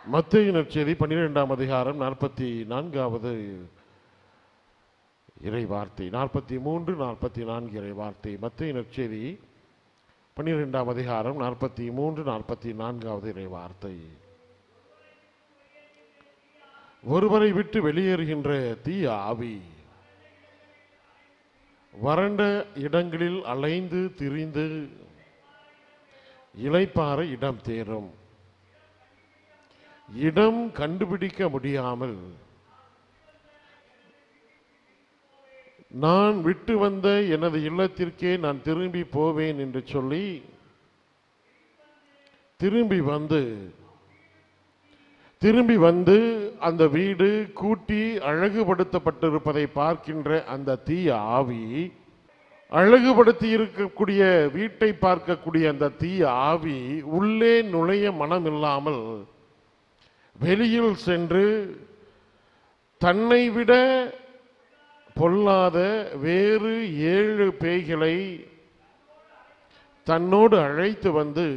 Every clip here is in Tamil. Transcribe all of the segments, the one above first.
மத்திய நற்செய்தி பன்னிரெண்டாம் அதிகாரம் நாற்பத்தி நான்காவது இறை வார்த்தை நாற்பத்தி மூன்று நாற்பத்தி நான்கு இறை வார்த்தை மத்திய நற்செய்தி பன்னிரெண்டாம் அதிகாரம் நாற்பத்தி மூன்று நாற்பத்தி நான்காவது இறை வார்த்தை ஒருவரை விட்டு வெளியேறுகின்ற தீய ஆவி வறண்ட இடங்களில் அலைந்து திரிந்து இளைப்பாற இடம் தேரும் இடம் கண்டுபிடிக்க முடியாமல் நான் விட்டு வந்த எனது இல்லத்திற்கே நான் திரும்பி போவேன் என்று சொல்லி திரும்பி வந்து திரும்பி வந்து அந்த வீடு கூட்டி அழகுபடுத்தப்பட்டிருப்பதை பார்க்கின்ற அந்த தீய ஆவி அழகுபடுத்தி இருக்கக்கூடிய வீட்டை பார்க்கக்கூடிய அந்த தீய ஆவி உள்ளே நுழைய மனம் இல்லாமல் வெளியில் சென்று தன்னை விட பொல்லாத வேறு ஏழு பேய்களை தன்னோடு அழைத்து வந்து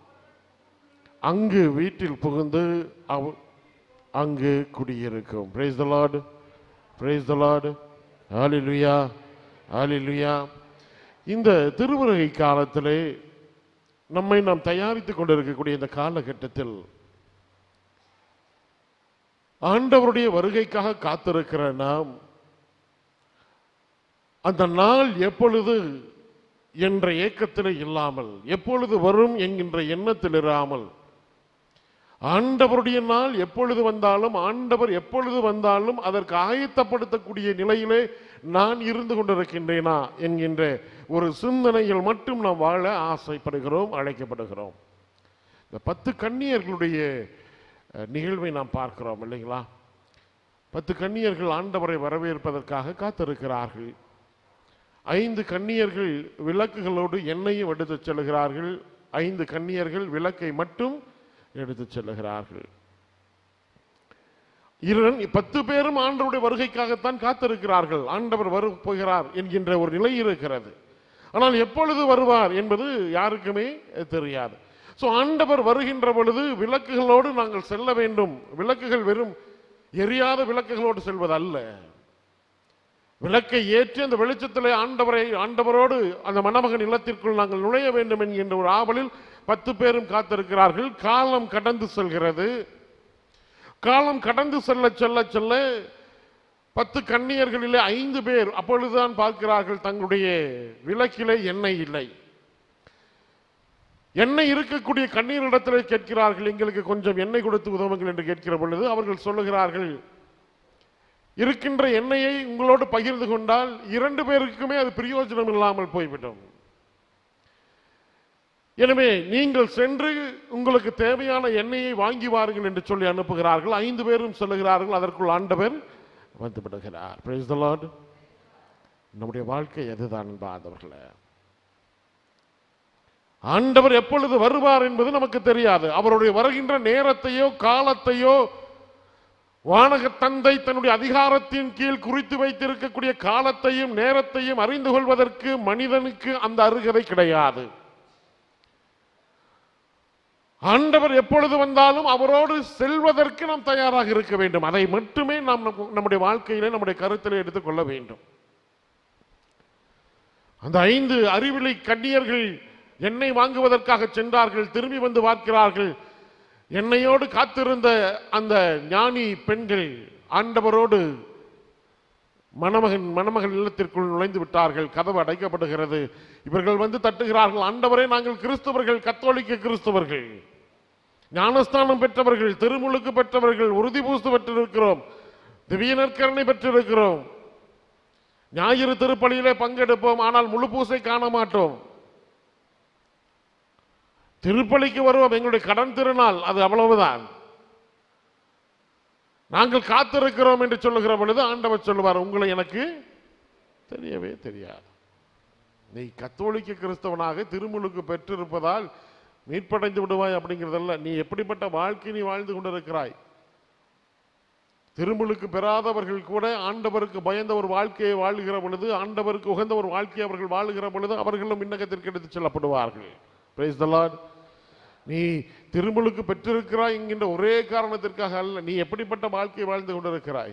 அங்கு வீட்டில் புகுந்து அவ அங்கு குடியிருக்கும் praise the lord praise the lord hallelujah hallelujah இந்த திருவுருகை காலத்திலே நம்மை நாம் தயாரித்துக் கொண்டிருக்கக்கூடிய இந்த காலகட்டத்தில் ஆண்டவருடைய வருகைக்காக காத்திருக்கிற நாம் அந்த நாள் எப்பொழுது என்ற ஏக்கத்தில் இல்லாமல் எப்பொழுது வரும் என்கின்ற எண்ணத்தில் இராமல் ஆண்டவருடைய நாள் எப்பொழுது வந்தாலும் ஆண்டவர் எப்பொழுது வந்தாலும் அதற்கு ஆயத்தப்படுத்தக்கூடிய நிலையிலே நான் இருந்து கொண்டிருக்கின்றேனா என்கின்ற ஒரு சிந்தனையில் மட்டும் நாம் வாழ ஆசைப்படுகிறோம் அழைக்கப்படுகிறோம் இந்த பத்து கன்னியர்களுடைய அஹ், நிகழ்வை நாம் பார்க்கிறோம் இல்லைங்களா பத்து கன்னியர்கள் ஆண்டவரை வரவேற்பதற்காக காத்திருக்கிறார்கள் ஐந்து கன்னியர்கள் விளக்குகளோடு எண்ணெயும் எடுத்துச் செல்கிறார்கள் ஐந்து கன்னியர்கள் விளக்கை மட்டும் எடுத்துச் செல்லுகிறார்கள் இரண் பத்து பேரும் ஆண்டவருடைய வருகைக்காகத்தான் காத்திருக்கிறார்கள் ஆண்டவர் வரு போகிறார் என்கின்ற ஒரு நிலை இருக்கிறது ஆனால் எப்பொழுது வருவார் என்பது யாருக்குமே தெரியாது ஸோ ஆண்டவர் வருகின்ற பொழுது விளக்குகளோடு நாங்கள் செல்ல வேண்டும் விளக்குகள் வெறும் எரியாத விளக்குகளோடு செல்வது அல்ல விளக்கை ஏற்றி அந்த வெளிச்சத்திலே ஆண்டவரை ஆண்டவரோடு அந்த மணமகன் இல்லத்திற்குள் நாங்கள் நுழைய வேண்டும் என்கின்ற ஒரு ஆவலில் பத்து பேரும் காத்திருக்கிறார்கள் காலம் கடந்து செல்கிறது காலம் கடந்து செல்ல செல்ல செல்ல பத்து கன்னியர்களிலே ஐந்து பேர் அப்பொழுதுதான் பார்க்கிறார்கள் தங்களுடைய விளக்கிலே எண்ணெய் இல்லை எண்ணெய் இருக்கக்கூடிய கண்ணீரிடத்திலே கேட்கிறார்கள் எங்களுக்கு கொஞ்சம் எண்ணெய் கொடுத்து உதவுங்கள் என்று கேட்கிற பொழுது அவர்கள் சொல்லுகிறார்கள் இருக்கின்ற எண்ணெயை உங்களோடு பகிர்ந்து கொண்டால் இரண்டு பேருக்குமே அது பிரயோஜனம் இல்லாமல் போய்விடும் எனவே நீங்கள் சென்று உங்களுக்கு தேவையான எண்ணெயை வாங்கி வாருங்கள் என்று சொல்லி அனுப்புகிறார்கள் ஐந்து பேரும் சொல்லுகிறார்கள் அதற்குள் ஆண்டவர் வந்து விடுகிறார் Praise the Lord. நம்முடைய வாழ்க்கை எதுதான் என்பாதவர்களே ஆண்டவர் எப்பொழுது வருவார் என்பது நமக்கு தெரியாது அவருடைய வருகின்ற நேரத்தையோ காலத்தையோ வானக தந்தை தன்னுடைய அதிகாரத்தின் கீழ் குறித்து வைத்திருக்கக்கூடிய காலத்தையும் நேரத்தையும் அறிந்து கொள்வதற்கு மனிதனுக்கு அந்த அருகதை கிடையாது ஆண்டவர் எப்பொழுது வந்தாலும் அவரோடு செல்வதற்கு நாம் தயாராக இருக்க வேண்டும் அதை மட்டுமே நாம் நம்- நம்முடைய வாழ்க்கையிலே நம்முடைய கருத்தில் எடுத்துக்கொள்ள வேண்டும் அந்த ஐந்து அறிவிலை கன்னியர்கள் எண்ணெய் வாங்குவதற்காக சென்றார்கள் திரும்பி வந்து பார்க்கிறார்கள் எண்ணெயோடு காத்திருந்த அந்த ஞானி பெண்கள் ஆண்டவரோடு மணமகன் மணமகன் இல்லத்திற்குள் நுழைந்து விட்டார்கள் கதவு அடைக்கப்படுகிறது இவர்கள் வந்து தட்டுகிறார்கள் ஆண்டவரே நாங்கள் கிறிஸ்தவர்கள் கத்தோலிக்க கிறிஸ்தவர்கள் ஞானஸ்தானம் பெற்றவர்கள் திருமுழுக்கு பெற்றவர்கள் உறுதி பூசு பெற்றிருக்கிறோம் திவ்ய நற்கரணை பெற்றிருக்கிறோம் ஞாயிறு திருப்பலியிலே பங்கெடுப்போம் ஆனால் முழு பூசை காண மாட்டோம் திருப்பலிக்கு வருவோம் எங்களுடைய கடன் திருநாள் அது அவ்வளவுதான் நாங்கள் காத்திருக்கிறோம் என்று சொல்லுகிற பொழுது ஆண்டவர் சொல்லுவார் உங்களை எனக்கு தெரியவே தெரியாது நீ கத்தோலிக்க கிறிஸ்தவனாக திருமுழுக்கு பெற்றிருப்பதால் மீட்படைந்து விடுவாய் அப்படிங்கிறதல்ல நீ எப்படிப்பட்ட வாழ்க்கை நீ வாழ்ந்து கொண்டிருக்கிறாய் திருமுழுக்கு பெறாதவர்கள் கூட ஆண்டவருக்கு பயந்த ஒரு வாழ்க்கையை வாழுகிற பொழுது ஆண்டவருக்கு உகந்த ஒரு வாழ்க்கையை அவர்கள் வாழுகிற பொழுது அவர்களும் விண்ணகத்திற்கு எடுத்துச் செல்லப்படுவார்கள் Praise the Lord. நீ திருமுழுக்கு பெற்றிருக்கிறாய் என்கின்ற ஒரே காரணத்திற்காக அல்ல நீ எப்படிப்பட்ட வாழ்க்கை வாழ்ந்து கொண்டிருக்கிறாய்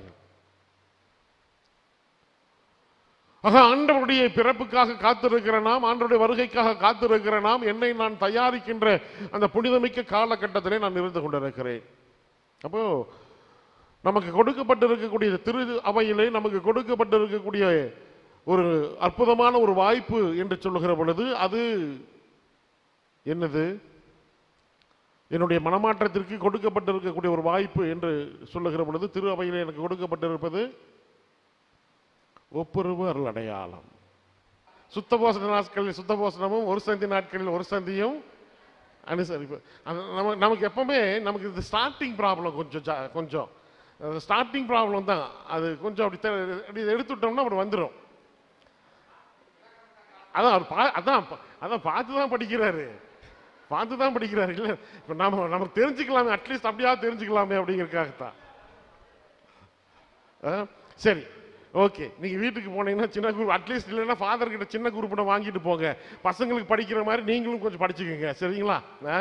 ஆக ஆண்டவருடைய பிறப்புக்காக காத்திருக்கிற நாம் ஆண்டவருடைய வருகைக்காக காத்திருக்கிற நாம் என்னை நான் தயாரிக்கின்ற அந்த புனிதமிக்க காலகட்டத்திலே நான் இருந்து கொண்டிருக்கிறேன் அப்போ நமக்கு கொடுக்கப்பட்டிருக்கக்கூடிய இந்த திரு அவையிலே நமக்கு கொடுக்கப்பட்டிருக்கக்கூடிய ஒரு அற்புதமான ஒரு வாய்ப்பு என்று சொல்லுகிற பொழுது அது என்னது என்னுடைய மனமாற்றத்திற்கு கொடுக்கப்பட்டிருக்கக்கூடிய ஒரு வாய்ப்பு என்று சொல்லுகிற பொழுது திரு அவையிலே எனக்கு கொடுக்கப்பட்டிருப்பது ஒப்புரவு அருள் அடையாளம் சுத்தபோசன நாட்களில் சுத்தபோசனமும் ஒரு சந்தி நாட்களில் ஒரு சந்தியும் அனுசரிப்பு அது நம்ம நமக்கு எப்பவுமே நமக்கு இது ஸ்டார்டிங் ப்ராப்ளம் கொஞ்சம் ஜா- கொஞ்சம் ஸ்டார்டிங் ப்ராப்ளம் தான் அது கொஞ்சம் அப்படி தெ- அப்படி எடுத்துட்டோம்னா அப்படி வந்துடும் அதான் அவர் பா அதான் பா- அதான் பார்த்து தான் படிக்கிறாரு பார்த்து தான் படிக்கிறாரு இல்லை இப்போ நம்ம நம்ம தெரிஞ்சுக்கலாமே அட்லீஸ்ட் அப்படியாவது தெரிஞ்சுக்கலாமே அப்படிங்கிறதுக்காகத்தான் ஆ, சரி ஓகே நீங்க வீட்டுக்கு போனீங்கன்னா சின்ன குரூப் அட்லீஸ்ட் இல்லைன்னா ஃபாதர் கிட்ட சின்ன குரூப்பை வாங்கிட்டு போங்க பசங்களுக்கு படிக்கிற மாதிரி நீங்களும் கொஞ்சம் படிச்சுக்கோங்க சரிங்களா ஆ?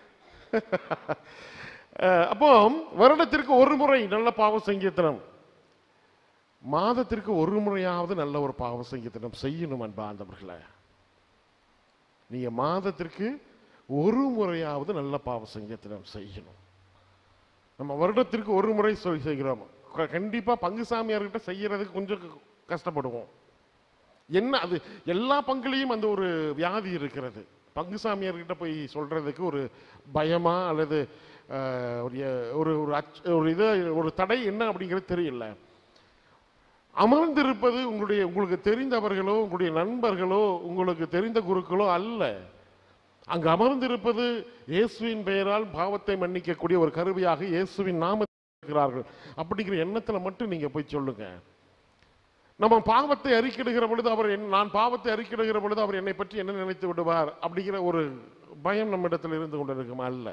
அஹ், அப்போ வருடத்திற்கு ஒரு முறை நல்ல பாவ சங்கீர்த்தனம் மாதத்திற்கு ஒரு முறையாவது நல்ல ஒரு பாவ சங்கீர்த்தனம் செய்யணும் அன்பாந்தவர்களே நீங்க மாதத்திற்கு ஒரு முறையாவது நல்ல பாவ சங்கீர்த்தனம் செய்யணும் நம்ம வருடத்திற்கு ஒரு முறை சொல்லி செய்கிறோம் க- கண்டிப்பா பங்கு சாமியார்கிட்ட செய்யறதுக்கு கொஞ்சம் க- கஷ்டப்படுவோம் என்ன அது எல்லா பங்குலையும் அந்த ஒரு வியாதி இருக்கிறது பங்கு சாமியார்கிட்ட போய் சொல்றதுக்கு ஒரு பயமா அல்லது அஹ், ஒரு எ- ஒரு ஒரு அச்ச- ஒரு இது ஒரு தடை என்ன அப்படிங்கிறது தெரியல அமர்ந்திருப்பது உங்களுடைய உங்களுக்கு தெரிந்தவர்களோ உங்களுடைய நண்பர்களோ உங்களுக்கு தெரிந்த குருக்களோ அல்ல அங்கு அமர்ந்திருப்பது இயேசுவின் பெயரால் பாவத்தை மன்னிக்கக்கூடிய ஒரு கருவியாக இயேசுவின் நாமத்தில் இருக்கிறார்கள் அப்படிங்கிற எண்ணத்துல மட்டும் நீங்க போய் சொல்லுங்க நம்ம பாவத்தை அறிக்கிடுகிற பொழுது அவர் என்- நான் பாவத்தை அறிக்கிடுகிற பொழுது அவர் என்னை பற்றி என்ன நினைத்து விடுவார் அப்படிங்கிற ஒரு பயம் நம்மிடத்தில் இருந்து கொண்டிருக்குமா அல்ல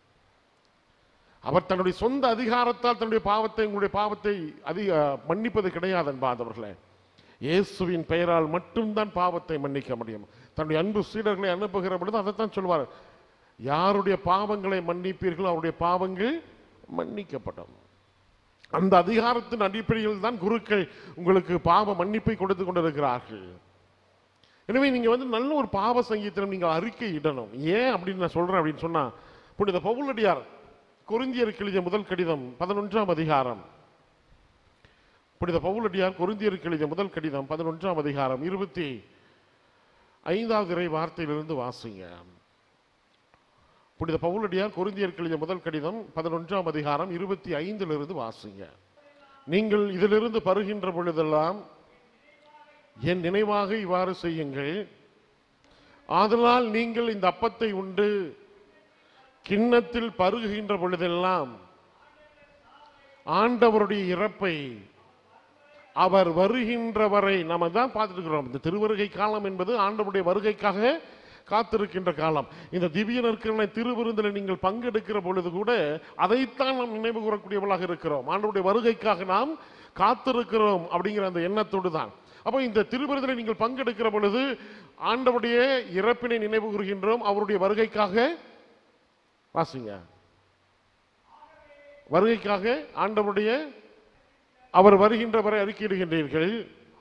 அவர் தன்னுடைய சொந்த அதிகாரத்தால் தன்னுடைய பாவத்தை உங்களுடைய பாவத்தை அதிக மன்னிப்பது கிடையாது அன்பாதவர்களே இயேசுவின் பெயரால் மட்டும்தான் பாவத்தை மன்னிக்க முடியும் தன்னுடைய அன்பு சீடர்களை அனுப்புகிற பொழுது அதைத்தான் சொல்வார் யாருடைய பாவங்களை மன்னிப்பீர்களோ அவருடைய பாவங்கள் மன்னிக்கப்படும் அந்த அதிகாரத்தின் அடிப்படையில் தான் குருக்கள் உங்களுக்கு பாவ மன்னிப்பை கொடுத்து கொண்டிருக்கிறார்கள் எனவே நீங்க வந்து நல்ல ஒரு பாவ சங்கீதம் நீங்க அறிக்கை இடணும் ஏன் அப்படின்னு நான் சொல்றேன் அப்படின்னு சொன்னா புனித பவுலடியார் கொரிந்தியருக்கு எழுதிய முதல் கடிதம் பதினொன்றாம் அதிகாரம் புனித பவுலடியார் கொரிந்தியருக்கு எழுதிய முதல் கடிதம் பதினொன்றாம் அதிகாரம் இருபத்தி ஐந்தாவது இறை வார்த்தையிலிருந்து வாசிங்க புனித பவுலடியார் கொரிந்தியருக்கு எழுதிய முதல் கடிதம் பதினொன்றாம் அதிகாரம் இருபத்தி ஐந்திலிருந்து வாசிங்க நீங்கள் இதிலிருந்து பருகின்ற பொழுதெல்லாம் என் நினைவாக இவ்வாறு செய்யுங்கள் ஆதலால் நீங்கள் இந்த அப்பத்தை உண்டு கிண்ணத்தில் பருகுகின்ற பொழுதெல்லாம் ஆண்டவருடைய இறப்பை அவர் வருகின்ற வரை நம்ம தான் பார்த்துட்டு இருக்கிறோம் இந்த திருவருகை காலம் என்பது ஆண்டவருடைய வருகைக்காக காத்திருக்கின்ற காலம் இந்த திவ்ய நற்கரணை திருவிருந்தில் நீங்கள் பங்கெடுக்கிற பொழுது கூட அதைத்தான் நாம் நினைவு கூறக்கூடியவர்களாக இருக்கிறோம் ஆண்டவருடைய வருகைக்காக நாம் காத்திருக்கிறோம் அப்படிங்கிற அந்த எண்ணத்தோடு தான் அப்போ இந்த திருவிருந்தில் நீங்கள் பங்கெடுக்கிற பொழுது ஆண்டவருடைய இறப்பினை நினைவு கூறுகின்றோம் அவருடைய வருகைக்காக வாசிங்க வருகைக்காக ஆண்டவருடைய அவர் வருகின்ற வரை அறிக்கையிடுகின்றீர்கள்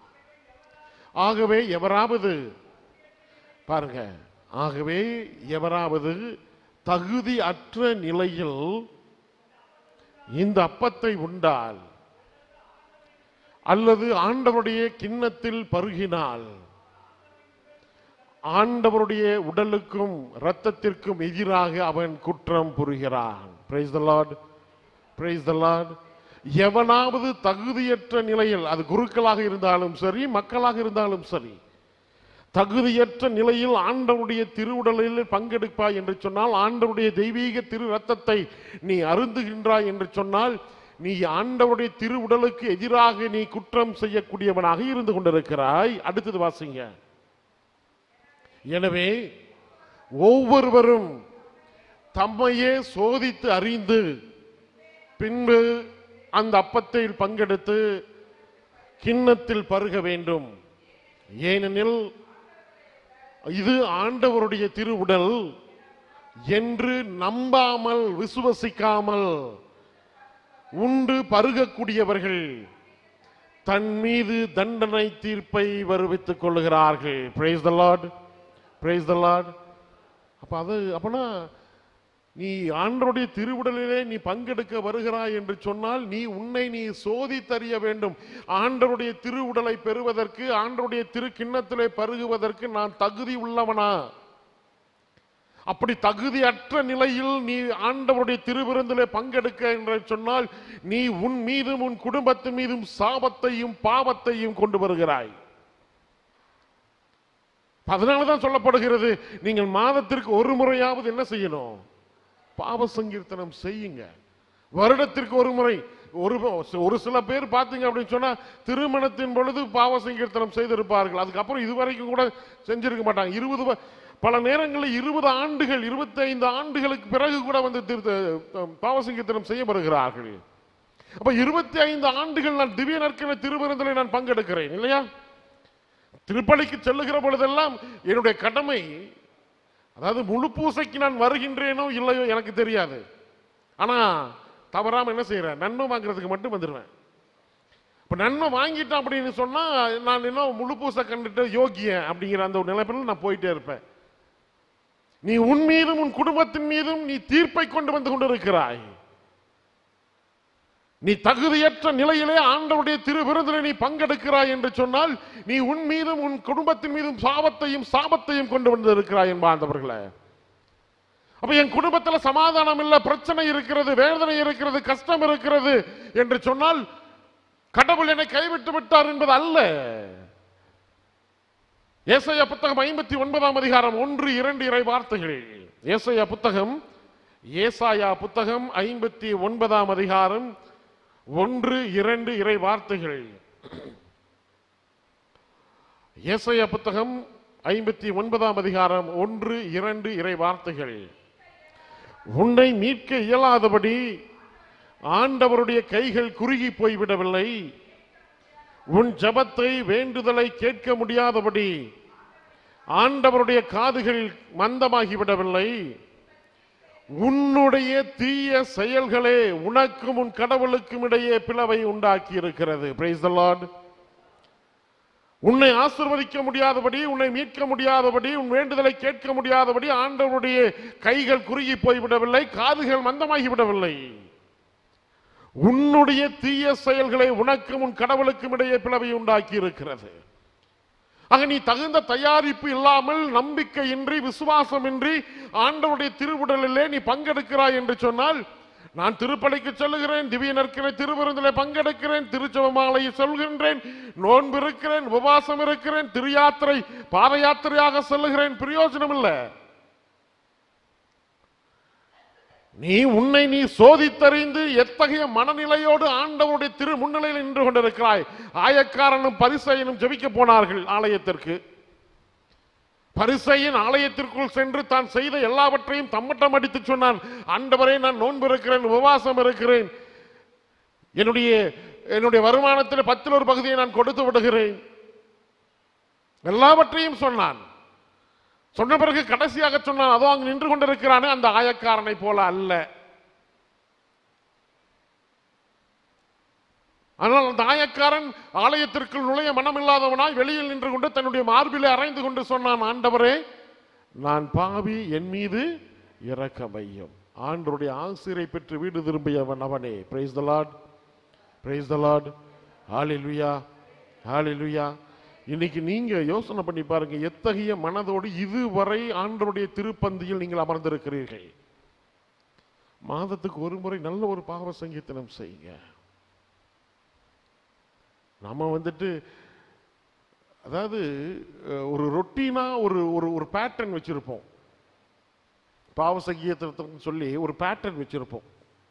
ஆகவே எவராவது பாருங்க ஆகவே எவராவது தகுதி அற்ற நிலையில் இந்த அப்பத்தை உண்டால் அல்லது ஆண்டவருடைய கிண்ணத்தில் பருகினால் ஆண்டவருடைய உடலுக்கும் இரத்தத்திற்கும் எதிராக அவன் குற்றம் புரிகிறான் praise the Lord praise the Lord எவனாவது தகுதியற்ற நிலையில் அது குருக்களாக இருந்தாலும் சரி மக்களாக இருந்தாலும் சரி தகுதியற்ற நிலையில் ஆண்டவருடைய திருவுடலில் பங்கெடுப்பாய் என்று சொன்னால் ஆண்டவருடைய தெய்வீக திரு ரத்தத்தை நீ அருந்துகின்றாய் என்று சொன்னால் நீ ஆண்டவருடைய திருவுடலுக்கு எதிராக நீ குற்றம் செய்யக்கூடியவனாக இருந்து கொண்டிருக்கிறாய் அடுத்தது வாசிங்க எனவே ஒவ்வொருவரும் தம்மையே சோதித்து அறிந்து பின்பு அந்த அப்பத்தை பங்கெடுத்து கிண்ணத்தில் பருக வேண்டும் ஏனெனில் இது ஆண்டவருடைய திருவுடல் என்று நம்பாமல் விசுவசிக்காமல் உண்டு பருகக்கூடியவர்கள் தன் மீது தண்டனை தீர்ப்பை வருவித்துக் கொள்ளுகிறார்கள் praise the lord praise the lord அப்ப அது அப்பனா நீ ஆண்டருடைய திருவுடலிலே நீ பங்கெடுக்க வருகிறாய் என்று சொன்னால் நீ உன்னை நீ சோதித்தறிய வேண்டும் ஆண்டருடைய திருவுடலை பெறுவதற்கு ஆண்டருடைய திரு கிண்ணத்திலே பருகுவதற்கு நான் தகுதி உள்ளவனா அப்படி தகுதியற்ற நிலையில் நீ ஆண்டவருடைய திருவிருந்திலே பங்கெடுக்க என்று சொன்னால் நீ உன் மீதும் உன் குடும்பத்தின் மீதும் சாபத்தையும் பாவத்தையும் கொண்டு வருகிறாய் அதனாலதான் சொல்லப்படுகிறது நீங்கள் மாதத்திற்கு ஒரு முறையாவது என்ன செய்யணும் பாவ சங்கீர்த்தனம் செய்யுங்க வருடத்திற்கு ஒரு முறை ஒரு ஒரு சில பேர் பார்த்தீங்க அப்படின்னு சொன்னா திருமணத்தின் பொழுது பாவ சங்கீர்த்தனம் செய்திருப்பார்கள் அதுக்கப்புறம் இதுவரைக்கும் கூட செஞ்சிருக்க மாட்டாங்க இருபது வ- பல நேரங்களில் இருபது ஆண்டுகள் இருபத்தைந்து ஆண்டுகளுக்கு பிறகு கூட வந்து திருத்த- பாவ சங்கீர்த்தனம் செய்யப்படுகிறார்கள் அப்ப இருபத்தி ஐந்து ஆண்டுகள் நான் திவ்ய நற்கன திருவிருந்திலே நான் பங்கெடுக்கிறேன் இல்லையா திருப்பலிக்கு செல்லுகிற பொழுதெல்லாம் என்னுடைய கடமை அதாவது முழு பூசைக்கு நான் வருகின்றேனோ இல்லையோ எனக்கு தெரியாது ஆனா தவறாம என்ன செய்யறேன் நன்மை வாங்குறதுக்கு மட்டும் வந்துடுவேன் இப்ப நன்மை வாங்கிட்டேன் அப்படின்னு சொன்னா நான் இன்னும் முழு பூசை கண்டுட்டு யோகியன் அப்படிங்கிற அந்த ஒரு நிலைப்பில் நான் போயிட்டே இருப்பேன் நீ உன் மீதும் உன் குடும்பத்தின் மீதும் நீ தீர்ப்பை கொண்டு வந்து கொண்டிருக்கிறாய் நீ தகுதியற்ற நிலையிலே ஆண்டவருடைய திரு விருந்திலே நீ பங்கெடுக்கிறாய் என்று சொன்னால் நீ உன் மீதும் உன் குடும்பத்தின் மீதும் சாபத்தையும் சாபத்தையும் கொண்டு வந்து இருக்கிறாய் என்பாந்தவர்களே அப்ப என் குடும்பத்துல சமாதானம் இல்ல பிரச்சனை இருக்கிறது வேதனை இருக்கிறது கஷ்டம் இருக்கிறது என்று சொன்னால் கடவுள் என்னை கைவிட்டு விட்டார் என்பது அல்ல ஏசாயா புத்தகம் ஐம்பத்தி ஒன்பதாம் அதிகாரம் ஒன்று இரண்டு இறை வார்த்தைகள் ஏசாயா புத்தகம் ஏசாயா புத்தகம் ஐம்பத்தி ஒன்பதாம் அதிகாரம் ஒன்று இரண்டு இறை வார்த்தைகள் ஏசாயா புத்தகம் ஐம்பத்தி ஒன்பதாம் அதிகாரம் ஒன்று இரண்டு இறை வார்த்தைகள் உன்னை மீட்க இயலாதபடி ஆண்டவருடைய கைகள் குறுகி போய்விடவில்லை உன் ஜபத்தை வேண்டுதலை கேட்க முடியாதபடி ஆண்டவருடைய காதுகள் மந்தமாகிவிடவில்லை உன்னுடைய தீய செயல்களே உனக்கும் உன் கடவுளுக்கும் இடையே பிளவை உண்டாக்கி இருக்கிறது Praise the Lord. உன்னை ஆசிர்வதிக்க முடியாதபடி உன்னை மீட்க முடியாதபடி உன் வேண்டுதலை கேட்க முடியாதபடி ஆண்டவருடைய கைகள் குறுகி போய்விடவில்லை காதுகள் மந்தமாகி விடவில்லை உன்னுடைய தீய செயல்களை உனக்கும் உன் கடவுளுக்கும் இடையே பிளவை உண்டாக்கி இருக்கிறது ஆக நீ தகுந்த தயாரிப்பு இல்லாமல் நம்பிக்கையின்றி விசுவாசமின்றி ஆண்டவருடைய திருவுடலிலே நீ பங்கெடுக்கிறாய் என்று சொன்னால் நான் திருப்பலிக்கு செல்லுகிறேன் திவ்ய நற்கிற திருவிருந்திலே பங்கெடுக்கிறேன் திருச்சபமாலையை சொல்கின்றேன் நோன்பு இருக்கிறேன் உபவாசம் இருக்கிறேன் திரு யாத்திரை பாத யாத்திரையாக செல்லுகிறேன் பிரயோஜனம் இல்லை நீ உன்னை நீ சோதித்தறிந்து எத்தகைய மனநிலையோடு ஆண்டவருடைய திரு முன்னிலையில் நின்று கொண்டிருக்கிறாய் ஆயக்காரனும் பரிசையனும் ஜெபிக்க போனார்கள் ஆலயத்திற்கு பரிசையின் ஆலயத்திற்குள் சென்று தான் செய்த எல்லாவற்றையும் தம்மட்டம் அடித்து சொன்னான் ஆண்டவரே நான் நோன்பு இருக்கிறேன் உபவாசம் இருக்கிறேன் என்னுடைய என்னுடைய வருமானத்தில் பத்தில் ஒரு பகுதியை நான் கொடுத்து விடுகிறேன் எல்லாவற்றையும் சொன்னான் சொன்ன பிறகு கடைசியாக சொன்னான் அதோ அங்கு நின்று கொண்டிருக்கிறானே அந்த ஆயக்காரனை போல அல்ல ஆனால் அந்த ஆயக்காரன் ஆலயத்திற்குள் நுழைய மனமில்லாதவனாய் வெளியில் நின்று கொண்டு தன்னுடைய மார்பிலே அரைந்து கொண்டு சொன்னான் ஆண்டவரே நான் பாவி என் மீது இரக்க வையும் ஆண்டருடைய ஆசிரை பெற்று வீடு திரும்பியவன் அவனே praise the Lord praise the Lord hallelujah hallelujah இன்னைக்கு நீங்க யோசனை பண்ணி பாருங்க எத்தகைய மனதோடு இதுவரை ஆண்டருடைய திருப்பந்தியில் நீங்கள் அமர்ந்திருக்கிறீர்கள் மாதத்துக்கு ஒரு முறை நல்ல ஒரு பாவ சங்கீர்த்தனம் செய்யுங்க நம்ம வந்துட்டு அதாவது அஹ், ஒரு ரொட்டீனா ஒரு ஒரு ஒரு பேட்டர்ன் வச்சிருப்போம் பாவ சங்கீதத்துன்னு சொல்லி ஒரு பேட்டர்ன் வச்சிருப்போம்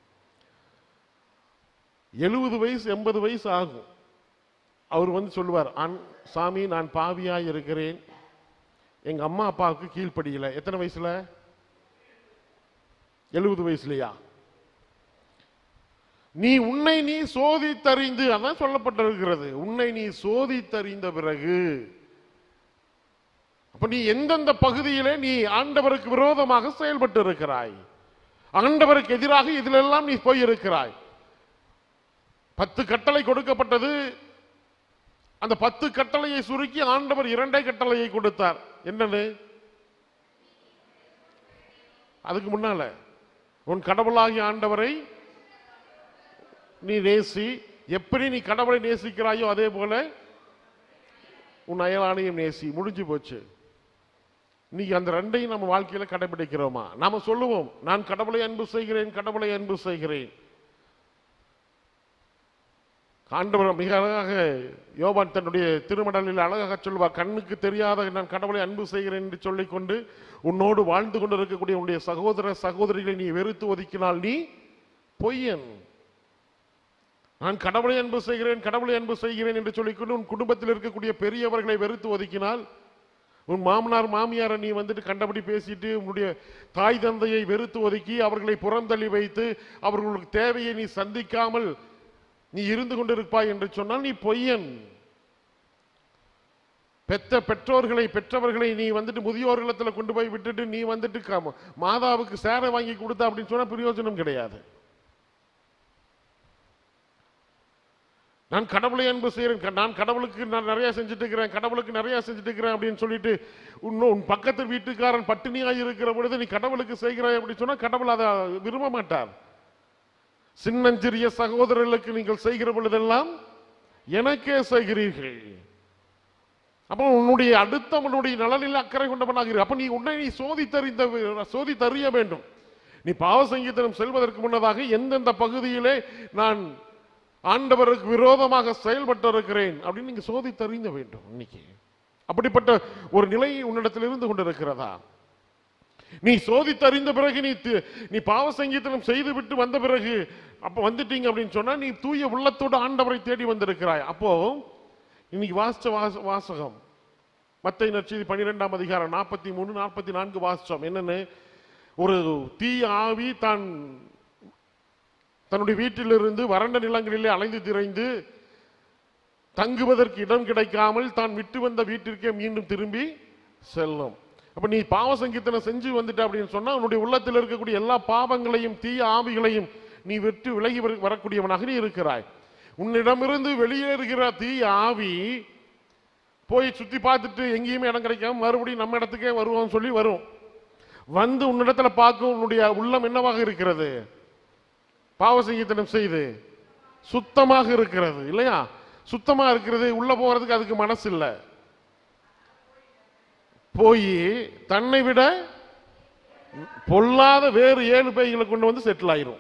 எழுபது வயசு எண்பது வயசு ஆகும் அவர் வந்து சொல்லுவார் "ஆண் சாமி நான் பாவியாய் இருக்கிறேன் எங்க அம்மா அப்பாவுக்கு கீழ்ப்படியல எத்தனை வயசுல எழுபது வயசுலயா நீ உன்னை நீ சோதித்தறிந்து அதான் சொல்லப்பட்டிருக்கிறது உன்னை நீ சோதித்தறிந்த பிறகு அப்ப நீ எந்தெந்த பகுதியிலே நீ ஆண்டவருக்கு விரோதமாக செயல்பட்டு இருக்கிறாய் ஆண்டவருக்கு எதிராக இதிலெல்லாம் நீ போயிருக்கிறாய் பத்து கட்டளை கொடுக்கப்பட்டது அந்த பத்து கட்டளையை சுருக்கி ஆண்டவர் இரண்டே கட்டளையை கொடுத்தார் என்னன்னு அதுக்கு முன்னால உன் கடவுளாகிய ஆண்டவரை நீ நேசி எப்படி நீ கடவுளை நேசிக்கிறாயோ அதே போல உன் அயலானையும் நேசி முடிஞ்சு போச்சு இன்னைக்கு அந்த ரெண்டையும் நம்ம வாழ்க்கையில கடைபிடிக்கிறோமா நாம சொல்லுவோம் நான் கடவுளை அன்பு செய்கிறேன் கடவுளை அன்பு செய்கிறேன் ஆண்டவர் மிக அழகாக யோவான் தன்னுடைய திருமடலில் அழகாக சொல்வார் கண்ணுக்கு தெரியாத நான் கடவுளை அன்பு செய்கிறேன் என்று சொல்லிக்கொண்டு உன்னோடு வாழ்ந்து கொண்டு இருக்கக்கூடிய உன்னுடைய சகோதர சகோதரிகளை நீ வெறுத்து ஒதுக்கினால் நீ பொய்யன் நான் கடவுளை அன்பு செய்கிறேன் கடவுளை அன்பு செய்கிறேன் என்று சொல்லிக்கொண்டு உன் குடும்பத்தில் இருக்கக்கூடிய பெரியவர்களை வெறுத்து ஒதுக்கினால் உன் மாமனார் மாமியாரை நீ வந்துட்டு கண்டபடி பேசிட்டு உன்னுடைய தாய் தந்தையை வெறுத்து ஒதுக்கி அவர்களை புறந்தள்ளி வைத்து அவர்களுக்கு தேவையை நீ சந்திக்காமல் நீ இருந்து கொண்டிருப்பாய் என்று சொன்னால் நீ பொய்யன் பெத்த பெற்றோர்களை பெற்றவர்களை நீ வந்துட்டு முதியோர் இல்லத்துல கொண்டு போய் விட்டுட்டு நீ வந்துட்டு க- மாதாவுக்கு சேரை வாங்கி கொடுத்த அப்படின்னு சொன்னா பிரயோஜனம் கிடையாது நான் கடவுளை அன்பு செய்கிறேன் க- நான் கடவுளுக்கு நான் நிறைய செஞ்சுட்டு இருக்கிறேன் கடவுளுக்கு நிறைய செஞ்சுட்டு இருக்கிறேன் அப்படின்னு சொல்லிட்டு இன்னும் உன் பக்கத்து வீட்டுக்காரன் பட்டினியாய் இருக்கிற பொழுது நீ கடவுளுக்கு செய்கிறாய் அப்படின்னு சொன்னா கடவுள் அதை விரும்ப மாட்டார் சின்னஞ்சிறிய சகோதரர்களுக்கு நீங்கள் செய்கிற பொழுதெல்லாம் எனக்கே செய்கிறீர்கள் அப்போ உன்னுடைய அடுத்தவனுடைய நலனில் அக்கறை கொண்டவனாக இரு அப்ப நீ உன்னை நீ சோதித்தறிந்த சோதித்தறிய வேண்டும் நீ பாவ சங்கீதனம் செல்வதற்கு முன்னதாக எந்தெந்த பகுதியிலே நான் ஆண்டவருக்கு விரோதமாக செயல்பட்டு இருக்கிறேன் அப்படின்னு நீங்க சோதித்தறிந்த வேண்டும் இன்னைக்கு அப்படிப்பட்ட ஒரு நிலை உன்னிடத்தில் இருந்து கொண்டிருக்கிறதா நீ சோதித்தறிந்த பிறகு நீ தி- நீ பாவ சங்கீதனம் செய்து விட்டு வந்த பிறகு அப்ப வந்துட்டீங்க அப்படின்னு சொன்னா நீ தூய உள்ளத்தோடு ஆண்டவரை தேடி வந்திருக்கிறாய் அப்போ இன்னைக்கு வாசிச்ச வாச வாசகம் மத்தை நற்செய்தி பன்னிரெண்டாம் அதிகாரம் நாற்பத்தி மூணு நாற்பத்தி நான்கு வாசிச்சோம் என்னன்னு ஒரு தீய ஆவி தான் தன்னுடைய வீட்டிலிருந்து வறண்ட நிலங்களிலே அலைந்து திரைந்து தங்குவதற்கு இடம் கிடைக்காமல் தான் விட்டு வந்த வீட்டிற்கே மீண்டும் திரும்பி செல்லும் அப்ப நீ பாவ சங்கீர்த்தனை செஞ்சு வந்துட்ட அப்படின்னு சொன்னா உன்னுடைய உள்ளத்தில் இருக்கக்கூடிய எல்லா பாவங்களையும் தீய ஆவிகளையும் நீ விட்டு விலகி வர- வரக்கூடியவனாக நீ இருக்கிறாய் உன்னிடமிருந்து வெளியேறுகிற தீய ஆவி போய் சுத்தி பார்த்துட்டு எங்கேயுமே இடம் கிடைக்காம மறுபடியும் நம்ம இடத்துக்கே வருவோம்னு சொல்லி வரும் வந்து உன்னிடத்துல பார்க்கும் உன்னுடைய உள்ளம் என்னவாக இருக்கிறது பாவ சங்கீதனம் செய்து சுத்தமாக இருக்கிறது இல்லையா சுத்தமா இருக்கிறது உள்ள போறதுக்கு அதுக்கு மனசு இல்லை போய் தன்னை விட பொல்லாத வேறு ஏழு பேய்களை கொண்டு வந்து செட்டில் ஆயிரும்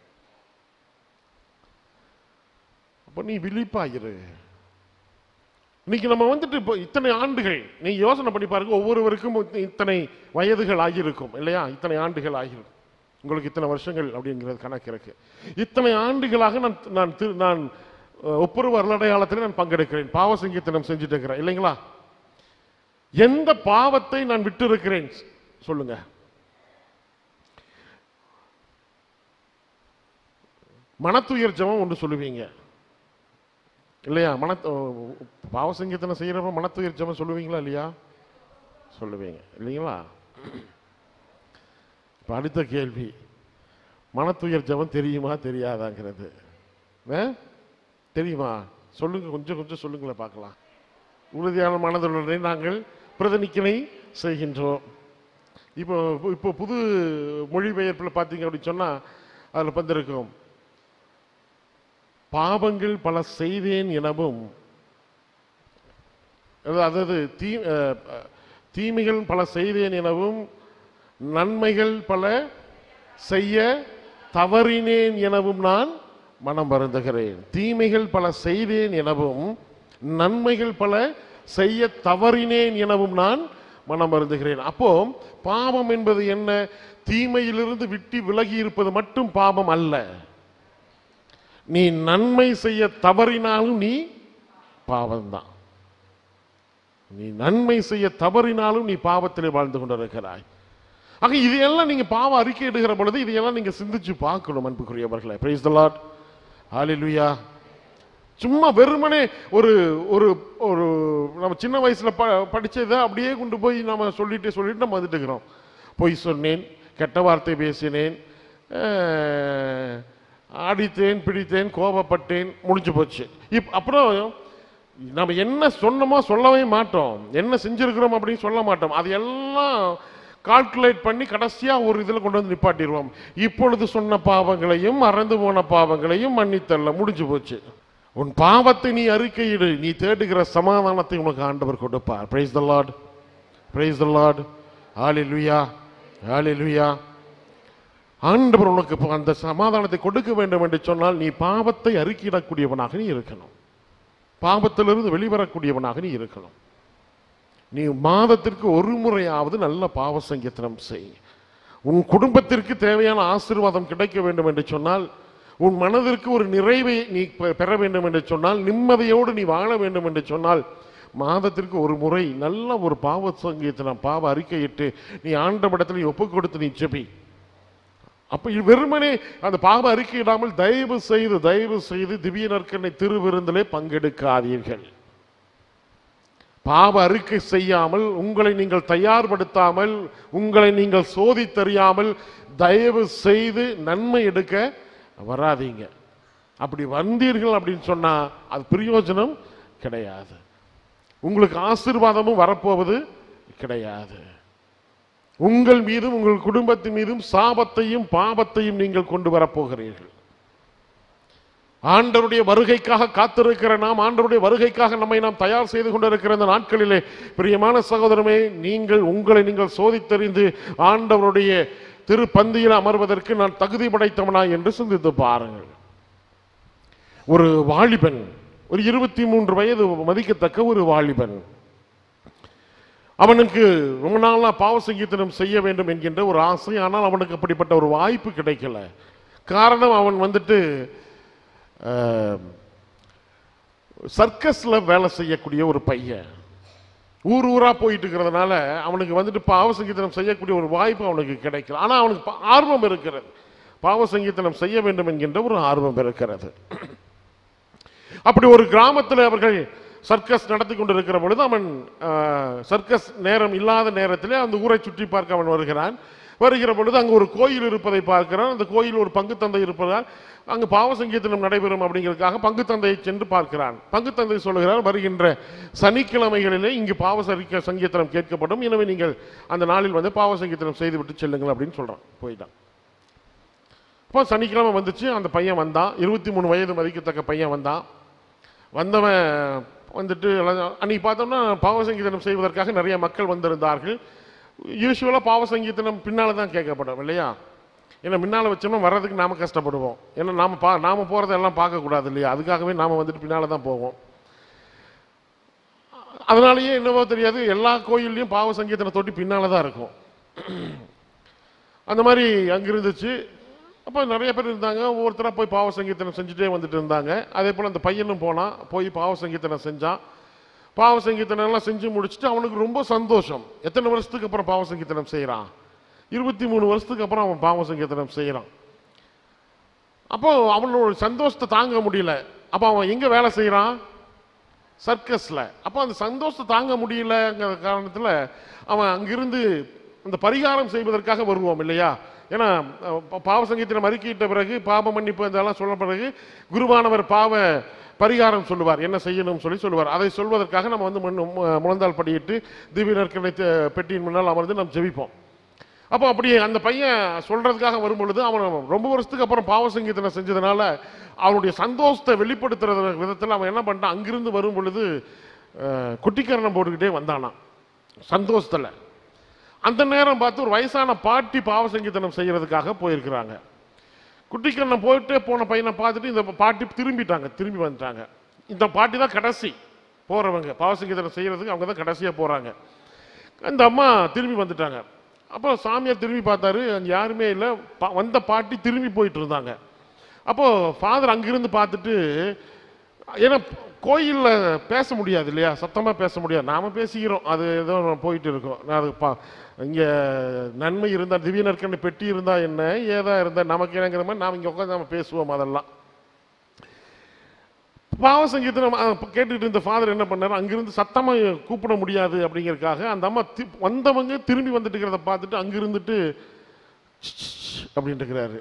அப்ப நீ விழிப்பாயிரு இன்னைக்கு நம்ம வந்துட்டு இப்போ இத்தனை ஆண்டுகள் நீ யோசனை பண்ணி பாருங்க ஒவ்வொருவருக்கும் இத்தனை வயதுகள் ஆகியிருக்கும் இல்லையா இத்தனை ஆண்டுகள் ஆகியிருக்கும் உங்களுக்கு இத்தனை வருஷங்கள் அப்படிங்கிறது கணக்கு இருக்கு இத்தனை ஆண்டுகளாக நான் நான் திரு- நான் அஹ், ஒப்புரவு அருளடையாளத்தில் நான் பங்கெடுக்கிறேன் பாவ சங்கீர்த்தனம் செஞ்சுட்டு இருக்கிறேன் இல்லைங்களா எந்த பாவத்தை நான் விட்டு இருக்கிறேன் சொல்லுங்க மனத்துயர் ஜெபம் ஒன்று சொல்லுவீங்க இல்லையா மன பாவ சங்கீர்த்தனை செய்யறப்ப மனத்துயர் ஜெபம் சொல்லுவீங்களா இல்லையா சொல்லுவீங்க இல்லைங்களா இப்ப அடுத்த கேள்வி மனத்துயர் ஜெபம் தெரியுமா தெரியாதாங்கிறது ஆ? தெரியுமா சொல்லுங்க கொஞ்சம் கொஞ்சம் சொல்லுங்களேன் பார்க்கலாம் உறுதியான மனதுடனே நாங்கள் பிரதிநிக்கனை செய்கின்றோம் இப்போ இப்போ புது மொழிபெயர்ப்பில் பார்த்தீங்க அப்படின்னு சொன்னால் அதில் வந்திருக்கும் பாவங்கள் பல செய்தேன் எனவும் அதாவது- அதாவது தீ அஹ், அஹ், தீமைகள் பல செய்தேன் எனவும் நன்மைகள் பல செய்ய தவறினேன் எனவும் நான் மனம் வருந்துகிறேன் தீமைகள் பல செய்தேன் எனவும் நன்மைகள் பல செய்ய தவறினேன் எனவும் நான் மனம் வருந்துகிறேன் அப்போ பாவம் என்பது என்ன தீமையிலிருந்து விட்டு விலகி இருப்பது மட்டும் பாவம் அல்ல நீ நன்மை செய்ய தவறினாலும் நீ பாவம்தான் நீ நன்மை செய்ய தவறினாலும் நீ பாவத்திலே வாழ்ந்து கொண்டிருக்கிறாய் ஆக இதையெல்லாம் நீங்க பாவம் அறிக்கை இடுகிற பொழுது இதையெல்லாம் நீங்க சிந்திச்சு பார்க்கணும் அன்புக்குரியவர்களே பிரைஸ் த லார்ட் ஹalleluya சும்மா வெறுமனே ஒரு ஒரு ஒரு நம்ம சின்ன வயசுல ப படிச்சதை அப்படியே கொண்டு போய் நம்ம சொல்லிட்டு சொல்லிட்டு நம்ம வந்துட்டு இருக்கிறோம் பொய் சொன்னேன் கெட்ட வார்த்தை பேசினேன் அஹ், அடித்தேன் பிடித்தேன் கோபப்பட்டேன் முடிஞ்சு போச்சு இப் அப்புறம் நம்ம என்ன சொன்னோமோ சொல்லவே மாட்டோம் என்ன செஞ்சிருக்கிறோம் அப்படின்னு சொல்ல மாட்டோம் அது எல்லாம் கால்குலேட் பண்ணி கடைசியா ஒரு இதுல கொண்டு வந்து நிப்பாட்டிடுவோம் இப்பொழுது சொன்ன பாவங்களையும் மறந்து போன பாவங்களையும் மன்னித்தல்ல முடிஞ்சு போச்சு உன் பாவத்தை நீ அறிக்கையிடு நீ தேடுகிற சமாதானத்தை உனக்கு ஆண்டவர் கொடுப்பார் praise the Lord praise the Lord hallelujah hallelujah ஆண்டவர் உனக்கு இப்ப அந்த சமாதானத்தை கொடுக்க வேண்டும் என்று சொன்னால் நீ பாவத்தை அறிக்கையிடக்கூடியவனாக நீ இருக்கணும் பாவத்திலிருந்து வெளிவரக்கூடியவனாக நீ இருக்கணும் நீ மாதத்திற்கு ஒரு முறையாவது நல்ல பாவ சங்கீதனம் செய் உன் குடும்பத்திற்கு தேவையான ஆசீர்வாதம் கிடைக்க வேண்டும் என்று சொன்னால் உன் மனதிற்கு ஒரு நிறைவை நீ பெ- பெற வேண்டும் என்று சொன்னால் நிம்மதியோடு நீ வாழ வேண்டும் என்று சொன்னால் மாதத்திற்கு ஒரு முறை நல்ல ஒரு பாவ சங்கீதனம் பாவ அறிக்கையிட்டு நீ ஆண்டவடத்தில் நீ ஒப்பு கொடுத்து நீ ஜெபி அப்ப இது வெறுமனே அந்த பாவ அறிக்கையிடாமல் தயவு செய்து தயவு செய்து திவ்ய நற்கனை திருவிருந்திலே பங்கெடுக்காதீர்கள் பாவ அறிக்கை செய்யாமல் உங்களை நீங்கள் தயார்படுத்தாமல் உங்களை நீங்கள் சோதித்தறியாமல் தயவு செய்து நன்மை எடுக்க வராதீங்க அப்படி வந்தீர்கள் அப்படின்னு சொன்னா அது பிரயோஜனம் கிடையாது உங்களுக்கு ஆசீர்வாதமும் வரப்போவது கிடையாது உங்கள் மீதும் உங்கள் குடும்பத்தின் மீதும் சாபத்தையும் பாவத்தையும் நீங்கள் கொண்டு வரப்போகிறீர்கள் ஆண்டவருடைய வருகைக்காக காத்திருக்கிற நாம் ஆண்டவருடைய வருகைக்காக நம்மை நாம் தயார் செய்து கொண்டிருக்கிற இந்த நாட்களிலே பிரியமான சகோதரமே நீங்கள் உங்களை நீங்கள் சோதித்தறிந்து ஆண்டவருடைய திருப்பந்தியில் அமர்வதற்கு நான் தகுதி படைத்தவனா என்று சிந்தித்து பாருங்கள் ஒரு வாலிபன் ஒரு இருபத்தி மூன்று வயது மதிக்கத்தக்க ஒரு வாலிபன் அவனுக்கு ரொம்ப நாளா பாவ சங்கீதனம் செய்ய வேண்டும் என்கின்ற ஒரு ஆசை ஆனால் அவனுக்கு அப்படிப்பட்ட ஒரு வாய்ப்பு கிடைக்கல காரணம் அவன் வந்துட்டு அஹ், சர்க்கஸ்ல வேலை செய்யக்கூடிய ஒரு பையன் ஊர் ஊரா போயிட்டு இருக்கிறதுனால அவனுக்கு வந்துட்டு பாவ சங்கீதனம் செய்யக்கூடிய ஒரு வாய்ப்பு அவனுக்கு கிடைக்கல ஆனா அவனுக்கு பா- ஆர்வம் இருக்கிறது பாவ சங்கீதனம் செய்ய வேண்டும் என்கின்ற ஒரு ஆர்வம் இருக்கிறது அப்படி ஒரு கிராமத்தில் அவர்கள் சர்க்கஸ் நடத்தி கொண்டிருக்கிற பொழுது அவன் ஆஹ், சர்க்கஸ் நேரம் இல்லாத நேரத்திலே அந்த ஊரை சுற்றி பார்க்க அவன் வருகிறான் வருகிற பொழுது அங்கு ஒரு கோயில் இருப்பதை பார்க்கிறான் அந்த கோயில் ஒரு பங்கு தந்தை இருப்பதால் அங்கு பாவ சங்கீதனம் நடைபெறும் அப்படிங்கிறதுக்காக பங்கு தந்தையை சென்று பார்க்கிறான் பங்கு தந்தை சொல்லுகிறார் வருகின்ற சனிக்கிழமைகளிலே இங்கு பாவ சரிக்க சங்கீதனம் கேட்கப்படும் எனவே நீங்கள் அந்த நாளில் வந்து பாவ சங்கீதனம் செய்துவிட்டு செல்லுங்கள் அப்படின்னு சொல்றான் போயிட்டான் இப்போ சனிக்கிழமை வந்துச்சு அந்த பையன் வந்தான் இருபத்தி மூணு வயது மதிக்கத்தக்க பையன் வந்தான் வந்தவன் வந்துட்டு எல்லாம் அன்னைக்கு பார்த்தோம்னா பாவ சங்கீதனம் செய்வதற்காக நிறைய மக்கள் வந்திருந்தார்கள் யூஸ்வலாக பாவ சங்கீதனம் பின்னால் தான் கேட்கப்படும் இல்லையா ஏன்னா முன்னால் வச்சோம்னா வர்றதுக்கு நாம கஷ்டப்படுவோம் ஏன்னா நாம பா நாம போகிறதெல்லாம் பார்க்கக்கூடாது இல்லையா அதுக்காகவே நாம வந்துட்டு பின்னால் தான் போவோம் அதனாலேயே என்னவோ தெரியாது எல்லா கோயில்லையும் பாவ சங்கீதன தொட்டி பின்னால தான் இருக்கும் அந்த மாதிரி அங்க இருந்துச்சு அப்போ நிறைய பேர் இருந்தாங்க ஒவ்வொருத்தரா போய் பாவ சங்கீதனம் செஞ்சுட்டே வந்துட்டு இருந்தாங்க அதே போல் அந்த பையனும் போனான் போய் பாவ சங்கீதனம் செஞ்சான் பாவ சங்கீதனம் எல்லாம் செஞ்சு முடிச்சுட்டு அவனுக்கு ரொம்ப சந்தோஷம் எத்தனை வருஷத்துக்கு அப்புறம் பாவ சங்கீதனம் செய்கிறான் இருபத்தி மூணு வருஷத்துக்கு அப்புறம் அவன் பாவ சங்கீதனம் செய்கிறான் அப்போ அவனோட சந்தோஷத்தை தாங்க முடியல அப்போ அவன் எங்க வேலை செய்கிறான் சர்க்கஸ்ல அப்போ அந்த சந்தோஷத்தை தாங்க முடியலங்கிற காரணத்துல அவன் அங்கிருந்து அந்த பரிகாரம் செய்வதற்காக வருவோம் இல்லையா ஏன்னா அஹ், பா- பாவ சங்கீதனம் அறிக்கையிட்ட பிறகு பாவ மன்னிப்பு இதெல்லாம் சொன்ன பிறகு குருவானவர் பாவ பரிகாரம் சொல்லுவார் என்ன செய்யணும் சொல்லி சொல்லுவார் அதை சொல்வதற்காக நம்ம வந்து மண்ணு- மு- முழந்தாள் படியிட்டு திவ்ய நற்கனை தெ- பெட்டியின் முன்னால் அமர்ந்து நம்ம ஜெபிப்போம் அப்போ அப்படி அந்த பையன் சொல்றதுக்காக வரும் பொழுது அவன் ரொம்ப வருஷத்துக்கு அப்புறம் பாவ சங்கீதனை செஞ்சதுனால அவனுடைய சந்தோஷத்தை வெளிப்படுத்துற விதத்தில் அவன் என்ன பண்ணிட்டான் அங்கிருந்து வரும் பொழுது அஹ், குட்டிக்கரணம் போட்டுக்கிட்டே வந்தானாம் சந்தோஷத்தில் அந்த நேரம் பார்த்து ஒரு வயசான பாட்டி பாவ சங்கீதனம் செய்யறதுக்காக போயிருக்கிறாங்க குட்டிக்கண்ணன் போயிட்டே போன பையனை பார்த்துட்டு இந்த பாட்டி திரும்பிட்டாங்க திரும்பி வந்துட்டாங்க இந்த பாட்டி தான் கடைசி போறவங்க பாவ சங்கீதனம் செய்யறதுக்கு அவங்க தான் கடைசியா போறாங்க அந்த அம்மா திரும்பி வந்துட்டாங்க அப்போ சாமியார் திரும்பி பார்த்தாரு அங்க யாருமே இல்லை பா- வந்த பாட்டி திரும்பி போயிட்டு இருந்தாங்க அப்போ ஃபாதர் அங்கிருந்து பார்த்துட்டு ஏன்னா கோயில்ல பேச முடியாது இல்லையா சத்தமா பேச முடியாது நாம பேசிக்கிறோம் அது ஏதோ போயிட்டு இருக்கோம் நான் அது பா இங்க நன்மை இருந்தா திவ்ய நற்கண்டு பெட்டி இருந்தா என்ன ஏதா இருந்தா நமக்கு என்னங்கிற மாதிரி நாம இங்க உட்காந்து நம்ம பேசுவோம் அதெல்லாம் பாவ சங்கீதம் கேட்டுக்கிட்டு இருந்த ஃபாதர் என்ன பண்ணாரு அங்கிருந்து சத்தமா கூப்பிட முடியாது அப்படிங்கறதுக்காக அந்த அம்மா தி- வந்தவங்க திரும்பி வந்துட்டு இருக்கிறத பார்த்துட்டு அங்கிருந்துட்டு அப்படின்னு இருக்கிறாரு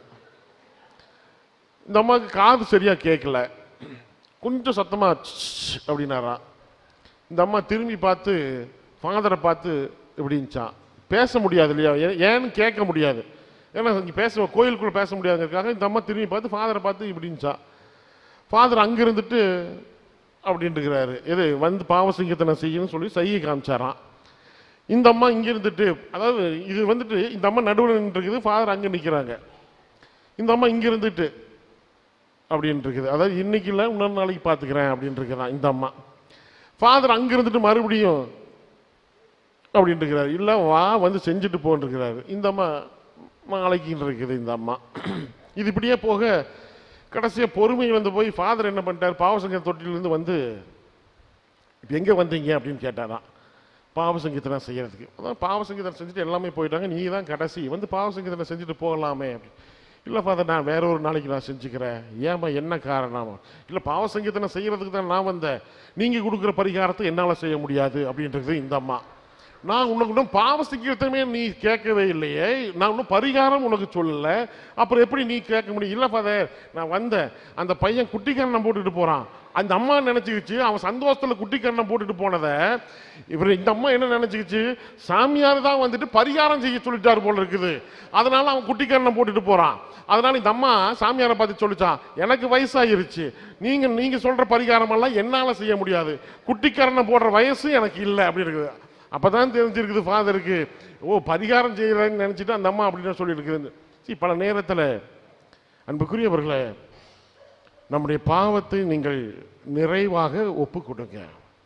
இந்த அம்மாவுக்கு காது சரியா கேட்கல கொஞ்சம் சத்தமா அப்படின்னாராம் இந்த அம்மா திரும்பி பார்த்து ஃபாதரை பார்த்து இப்படின்ச்சான் பேச முடியாது இல்லையா ஏ- ஏன்னு கேட்க முடியாது ஏன்னா இங்கே பேச கோயிலுக்குள்ள பேச முடியாதுங்கிறதுக்காக இந்த அம்மா திரும்பி பார்த்து ஃபாதரை பார்த்து இப்படின்ச்சான் ஃபாதர் அங்க இருந்துட்டு அப்படின்ட்டு இருக்கிறாரு எது வந்து பாவசிங்கத்தனை செய்யணும்னு சொல்லி சைகை காமிச்சாராம் இந்த அம்மா இங்க இருந்துட்டு அதாவது இது வந்துட்டு இந்த அம்மா நடுவில் நின்றுருக்குது ஃபாதர் அங்க நிக்கிறாங்க இந்த அம்மா இங்க இருந்துட்டு அப்படின்னு இருக்குது அதாவது இன்னைக்கு இல்லை இன்னொரு நாளைக்கு பார்த்துக்கிறேன் அப்படின்னு இருக்கிறான் இந்த அம்மா ஃபாதர் அங்க இருந்துட்டு மறுபடியும் அப்படின்ட்டு இருக்கிறாரு இல்லை வா வந்து செஞ்சுட்டு போன்னு இருக்கிறாரு இந்த அம்மா நாளைக்குன்னு இருக்குது இந்த அம்மா இது இப்படியே போக கடைசியா பொறுமை வந்து போய் ஃபாதர் என்ன பண்ணிட்டார் பாவசங்க தொட்டிலிருந்து வந்து இப்போ எங்கே வந்தீங்க அப்படின்னு கேட்டாராம் பாவசங்கீதனை செய்யறதுக்கு அதான் பாவசங்கீதனை செஞ்சுட்டு எல்லாமே போயிட்டாங்க நீ தான் கடைசி வந்து பாவசங்கீதனை செஞ்சுட்டு போகலாமே அப்படி இல்லை ஃபாதர் நான் வேற ஒரு நாளைக்கு நான் செஞ்சுக்கிறேன் ஏம்மா என்ன காரணம் இல்லை பாவசங்கீதனை செய்யறதுக்கு தான் நான் வந்தேன் நீங்கள் கொடுக்குற பரிகாரத்தை என்னால் செய்ய முடியாது அப்படின்றது இந்த அம்மா நான் உனக்கு இன்னும் பாவசங்கீதமே நீ கேட்கவே இல்லையே நான் இன்னும் பரிகாரம் உனக்கு சொல்லல அப்புறம் எப்படி நீ கேட்க முடியும் இல்லை ஃபாதர் நான் வந்தேன் அந்த பையன் குட்டிக்கரணம் போட்டுட்டு போறான் அந்த அம்மா நினைச்சுக்கிச்சு அவன் சந்தோஷத்துல குட்டிக்கரணம் போட்டுட்டு போனதை இவர் இந்த அம்மா என்ன நினைச்சுக்கிச்சு சாமியார் தான் வந்துட்டு பரிகாரம் செய்ய சொல்லிட்டாரு போல இருக்குது அதனால அவன் குட்டிக்கரணம் போட்டுட்டு போறான் அதனால இந்த அம்மா சாமியாரை பார்த்து சொல்லிச்சான் எனக்கு வயசாயிருச்சு நீங்க நீங்க சொல்ற பரிகாரம் எல்லாம் என்னால செய்ய முடியாது குட்டிக்கரணம் போடுற வயசு எனக்கு இல்லை அப்படி இருக்குது அப்பதான் தெரிஞ்சிருக்குது ஃபாதருக்கு ஓ பரிகாரம் செய்யறேன்னு நினைச்சிட்டு அந்த அம்மா அப்படின்னு சொல்லியிருக்குது சரி பல நேரத்துல அன்புக்குரியவர்களே நம்முடைய பாவத்தை நீங்கள் நிறைவாக ஒப்பு கொடுங்க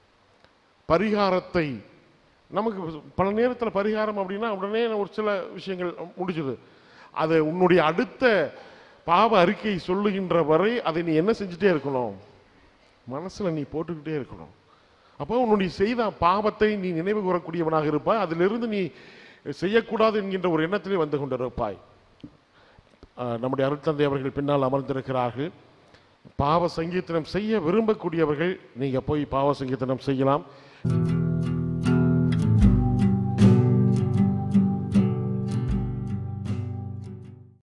பரிகாரத்தை நமக்கு பல நேரத்தில் பரிகாரம் அப்படின்னா உடனே ஒரு சில விஷயங்கள் முடிஞ்சுது அது உன்னுடைய அடுத்த பாவ அறிக்கை சொல்லுகின்ற வரை அதை நீ என்ன செஞ்சுட்டே இருக்கணும் மனசுல நீ போட்டுக்கிட்டே இருக்கணும் அப்போ உன்னுடைய செய்த பாவத்தை நீ நினைவு கூறக்கூடியவனாக இருப்பாய் அதிலிருந்து நீ செய்யக்கூடாது என்கின்ற ஒரு எண்ணத்திலே வந்து கொண்டிருப்பாய் ஆஹ் நம்முடைய அருட்தந்தை அவர்கள் பின்னால் அமர்ந்திருக்கிறார்கள் பாவ சங்கீதனம் செய்ய விரும்பக்கூடியவர்கள் நீங்க போய் பாவ சங்கீதனம் செய்யலாம்